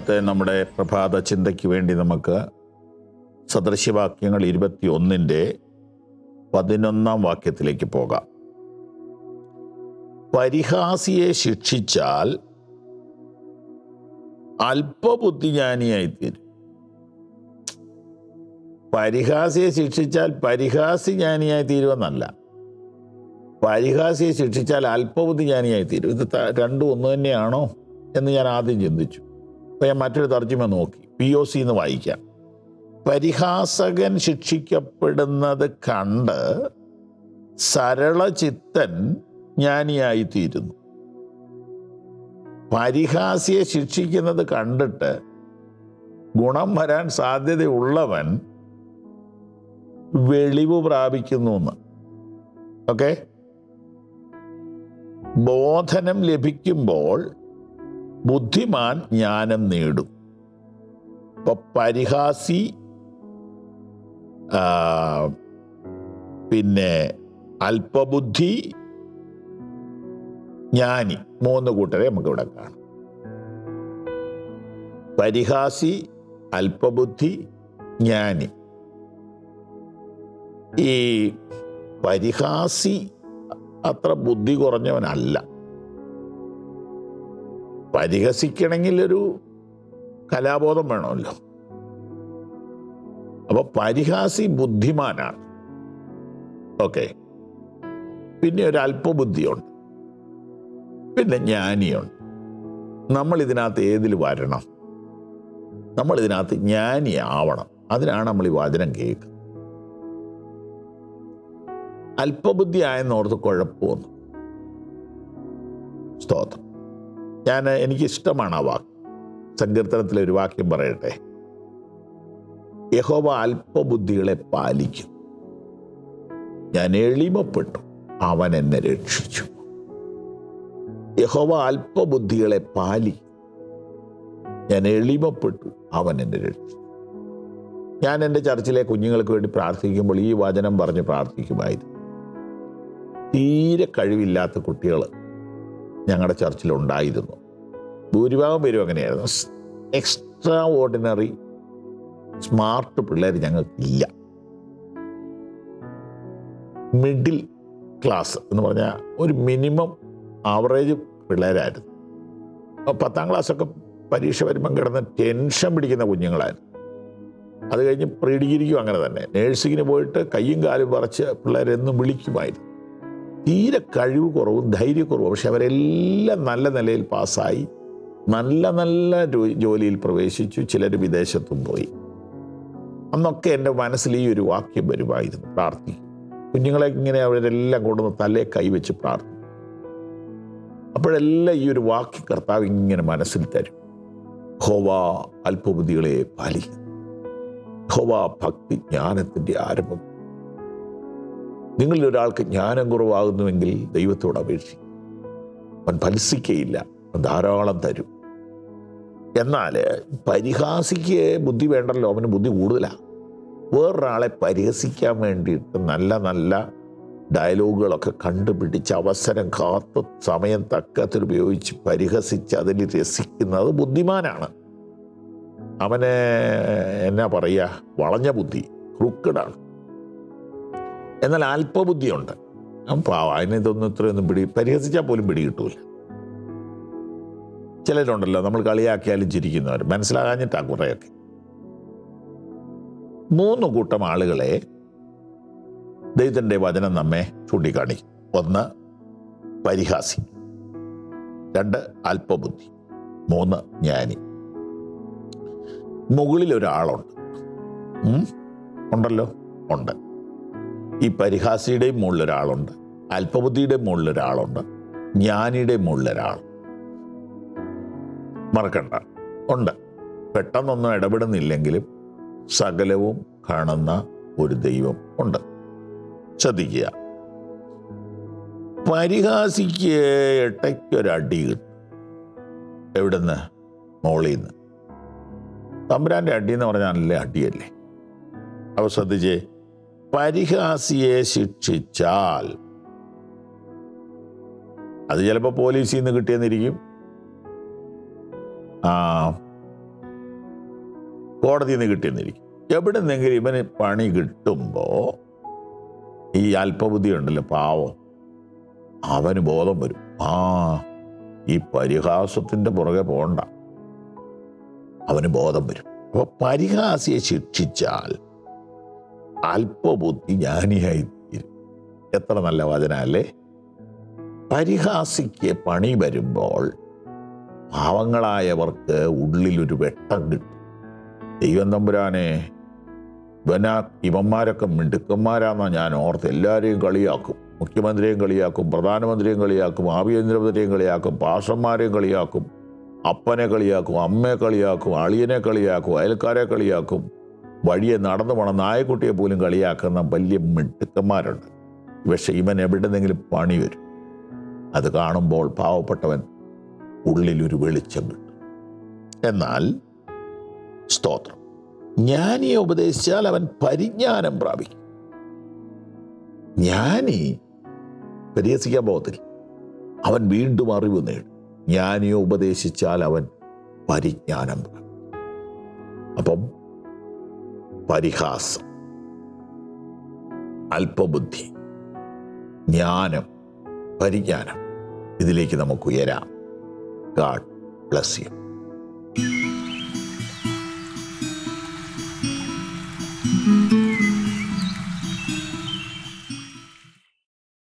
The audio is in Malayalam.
ഇന്നത്തെ നമ്മുടെ പ്രഭാത ചിന്തയ്ക്ക് വേണ്ടി നമുക്ക് സദൃശ്യവാക്യങ്ങൾ ഇരുപത്തി ഒന്നിൻ്റെ പതിനൊന്നാം വാക്യത്തിലേക്ക് പോകാം പരിഹാസിയെ ശിക്ഷിച്ചാൽ അല്പബുദ്ധിജ്ഞാനിയായിത്തീരും പരിഹാസിയെ ശിക്ഷിച്ചാൽ പരിഹാസി ജ്ഞാനിയായി തീരുമെന്നല്ല പരിഹാസിയെ ശിക്ഷിച്ചാൽ അല്പബുദ്ധിജ്ഞാനിയായി തീരും ഇത് ത- രണ്ടും ഒന്ന് തന്നെയാണോ എന്ന് ഞാൻ ആദ്യം ചിന്തിച്ചു അപ്പോൾ ഞാൻ മറ്റൊരു തർജ്ജിമ നോക്കി പി ഒ സി എന്ന് വായിക്കാം പരിഹാസകൻ ശിക്ഷിക്കപ്പെടുന്നത് കണ്ട് സരളചിത്തൻ ജ്ഞാനിയായിത്തീരുന്നു പരിഹാസിയെ ശിക്ഷിക്കുന്നത് കണ്ടിട്ട് ഗുണം വരാൻ സാധ്യതയുള്ളവൻ വെളിവ് പ്രാപിക്കുന്നു എന്ന് ഓക്കെ ബോധനം ലഭിക്കുമ്പോൾ ബുദ്ധിമാൻ ജ്ഞാനം നേടും ഇപ്പൊ പരിഹാസി ആ, പിന്നെ അല്പബുദ്ധി ജ്ഞാനി മൂന്ന് കൂട്ടരെ നമുക്ക് ഇവിടെ കാണാം പരിഹാസി അല്പബുദ്ധി ജ്ഞാനി ഈ പരിഹാസി അത്ര ബുദ്ധി കുറഞ്ഞവനല്ല പരിഹസിക്കണമെങ്കിൽ ഒരു കലാബോധം വേണമല്ലോ അപ്പൊ പരിഹാസി ബുദ്ധിമാനാണ് ഓക്കെ പിന്നെ ഒരു അല്പബുദ്ധിയുണ്ട് പിന്നെ ജ്ഞാനിയുണ്ട് നമ്മൾ ഇതിനകത്ത് ഏതിൽ വരണം നമ്മൾ ഇതിനകത്ത് ജ്ഞാനിയാവണം അതിനാണ് നമ്മൾ ഈ വചനം കേൾക്കുന്നത് അല്പബുദ്ധി ആയെന്നോർത്ത് കുഴപ്പമൊന്നും സ്തോത്രം ഞാൻ എനിക്കിഷ്ടമാണ് ആ വാക്ക് സങ്കീർത്തനത്തിലെ ഒരു വാക്യം പറയട്ടെ യഹോവ അല്പബുദ്ധികളെ പാലിക്കും ഞാൻ എളിമപ്പെട്ടു അവൻ എന്നെ രക്ഷിച്ചു യഹോവ അല്പബുദ്ധികളെ പാലിക്കും ഞാൻ എളിമപ്പെട്ടു അവൻ എന്നെ രക്ഷിച്ചു ഞാൻ എൻ്റെ ചർച്ചിലെ കുഞ്ഞുങ്ങൾക്ക് വേണ്ടി പ്രാർത്ഥിക്കുമ്പോൾ ഈ വചനം പറഞ്ഞ് പ്രാർത്ഥിക്കുമായിരുന്നു തീരെ കഴിവില്ലാത്ത കുട്ടികൾ ഞങ്ങളുടെ ചർച്ചിലുണ്ടായിരുന്നു ഭൂരിഭാഗം പേരും അങ്ങനെയായിരുന്നു എക്സ്ട്രാ ഓർഡിനറി സ്മാർട്ട് പിള്ളേർ ഞങ്ങൾക്കില്ല മിഡിൽ ക്ലാസ് എന്ന് പറഞ്ഞാൽ ഒരു മിനിമം ആവറേജ് പിള്ളേരായിരുന്നു അപ്പോൾ പത്താം ക്ലാസ്സൊക്കെ പരീക്ഷ വരുമ്പം കിടന്ന് ടെൻഷൻ പിടിക്കുന്ന കുഞ്ഞുങ്ങളായിരുന്നു അത് കഴിഞ്ഞ് പ്രീ ഡിഗ്രിക്കും അങ്ങനെ തന്നെ നേഴ്സിങ്ങിന് പോയിട്ട് കയ്യും കാലും പറിച്ച് പിള്ളേരെന്നും വിളിക്കുമായിരുന്നു തീരെ കഴിവ് കുറവും ധൈര്യക്കുറവും പക്ഷെ അവരെല്ലാം നല്ല നിലയിൽ പാസ്സായി നല്ല നല്ല ജോ- ജോലിയിൽ പ്രവേശിച്ചു ചിലർ വിദേശത്തും പോയി അന്നൊക്കെ എൻ്റെ മനസ്സിൽ ഈ ഒരു വാക്യം വരുമായിരുന്നു പ്രാർത്ഥിക്കും കുഞ്ഞുങ്ങളെ ഇങ്ങനെ അവരെല്ലാം കൊണ്ടുവന്ന് തലേ കൈവച്ച് പ്രാർത്ഥിക്കും അപ്പോഴെല്ലാം ഈ ഒരു വാക്യം കർത്താവ് ഇങ്ങനെ മനസ്സിൽ തരും ഹോവ അല്പബുദ്ധികളെ പാലിക്കും ഹോവ ഭക്തി ജ്ഞാനത്തിൻ്റെ ആരംഭം നിങ്ങളിൽ ഒരാൾക്ക് ജ്ഞാനം കുറവാകുന്നുവെങ്കിൽ ദൈവത്തോട് അപേക്ഷിക്കും അവൻ ഫലസിക്കയില്ല അവൻ ധാരാളം തരും എന്നാൽ പരിഹാസിക്ക് ബുദ്ധി വേണ്ടല്ലോ അവന് ബുദ്ധി കൂടുതലാണ് വേറൊരാളെ പരിഹസിക്കാൻ വേണ്ടിയിട്ട് നല്ല നല്ല ഡയലോഗുകളൊക്കെ കണ്ടുപിടിച്ച് അവസരം കാത്ത് സമയം തക്കത്തിൽ ഉപയോഗിച്ച് പരിഹസിച്ച് അതിൽ രസിക്കുന്നത് ബുദ്ധിമാനാണ് അവന് എന്നാ പറയുക വളഞ്ഞ ബുദ്ധി ക്രൂക്കഡാണ് എന്നാൽ അല്പബുദ്ധിയുണ്ട് അവൻ പാവം അതിന് ഇതൊന്നും ഇത്രയൊന്നും പിടി പരിഹസിച്ചാൽ പോലും പിടി കിട്ടൂല ചിലരുണ്ടല്ലോ നമ്മൾ കളിയാക്കിയാലും ചിരിക്കുന്നവർ മനസ്സിലാകാഞ്ഞിട്ടാ കുറേയൊക്കെ മൂന്ന് കൂട്ടം ആളുകളെ ദൈവത്തിൻ്റെ വചനം നമ്മെ ചൂണ്ടിക്കാണിക്കും ഒന്ന് പരിഹാസി രണ്ട് അല്പബുദ്ധി മൂന്ന് ജ്ഞാനി മുകളിൽ ഒരാളുണ്ട് ഉം? ഉണ്ടല്ലോ ഉണ്ട് ഈ പരിഹാസിയുടെയും മുകളിൽ ഒരാളുണ്ട് അല്പബുദ്ധിയുടെയും മുകളിൽ ഒരാളുണ്ട് ജ്ഞാനിയുടെയും മുകളിൽ ഒരാൾ മറക്കണ്ട ഉണ്ട് പെട്ടെന്നൊന്നും ഇടപെടുന്നില്ലെങ്കിലും സകലവും കാണുന്ന ഒരു ദൈവം ഉണ്ട് ശ്രദ്ധിക്കുക പരിഹാസിക്ക് ഇടയ്ക്കൊരടി കിട്ടും എവിടുന്ന് മോളിൽ നിന്ന് തമ്പുരാൻ്റെ അടി എന്ന് പറഞ്ഞാൽ നല്ല അടിയല്ലേ അവ ശ്രദ്ധിച്ചേ പരിഹാസിയെ ശിക്ഷിച്ചാൽ അത് ചിലപ്പോൾ പോലീസിൽ നിന്ന് കിട്ടിയെന്നിരിക്കും ആ കോടതിയിൽ നിന്ന് കിട്ടിയെന്നിരിക്കും എവിടെ നിന്നെങ്കിലും ഇവന് പണി കിട്ടുമ്പോൾ ഈ അല്പബുദ്ധി ഉണ്ടല്ലോ പാവം അവന് ബോധം വരും ആ ഈ പരിഹാസത്തിൻ്റെ പുറകെ പോകണ്ട അവന് ബോധം വരും അപ്പോൾ പരിഹാസിയെ ശിക്ഷിച്ചാൽ അല്പബുദ്ധി ജ്ഞാനിയായി തീരും എത്ര നല്ല വചനല്ലേ പരിഹാസിക്ക് പണി വരുമ്പോൾ പാവങ്ങളായവർക്ക് ഉള്ളിലൊരു വെട്ടം കിട്ടും ദൈവം തമ്പുരാനെ ഇവനാ ഇവന്മാരൊക്കെ മിടുക്കന്മാരാന്നാ ഞാൻ ഓർത്ത് എല്ലാവരെയും കളിയാക്കും മുഖ്യമന്ത്രിയെയും കളിയാക്കും പ്രധാനമന്ത്രിയെയും കളിയാക്കും ആഭ്യന്തരമന്ത്രിയെയും കളിയാക്കും പാഷന്മാരെയും കളിയാക്കും അപ്പനെ കളിയാക്കും അമ്മയെ കളിയാക്കും അളിയനെ കളിയാക്കും അയൽക്കാരെ കളിയാക്കും വഴിയെ നടന്നു പോണ നായക്കുട്ടിയെ പോലും കളിയാക്കുന്ന വലിയ മിടുക്കന്മാരുണ്ട് പക്ഷെ ഇവൻ എവിടെന്നെങ്കിലും പണി വരും അത് കാണുമ്പോൾ പാവപ്പെട്ടവൻ ഉള്ളിലൊരു വെളിച്ചം കിട്ടും എന്നാൽ സ്തോത്രം ജ്ഞാനിയെ ഉപദേശിച്ചാൽ അവൻ പരിജ്ഞാനം പ്രാപിക്കും ജ്ഞാനി പരിഹസിക്കാൻ പോകത്തില്ല അവൻ വീണ്ടും അറിവ് നേടും ജ്ഞാനിയെ ഉപദേശിച്ചാൽ അവൻ പരിജ്ഞാനം പ്രാപിക്കും അപ്പം പരിഹാസം അല്പബുദ്ധി ജ്ഞാനം പരിജ്ഞാനം ഇതിലേക്ക് നമുക്ക് ഉയരാം ഗാഡ് ബ്ലസ് യു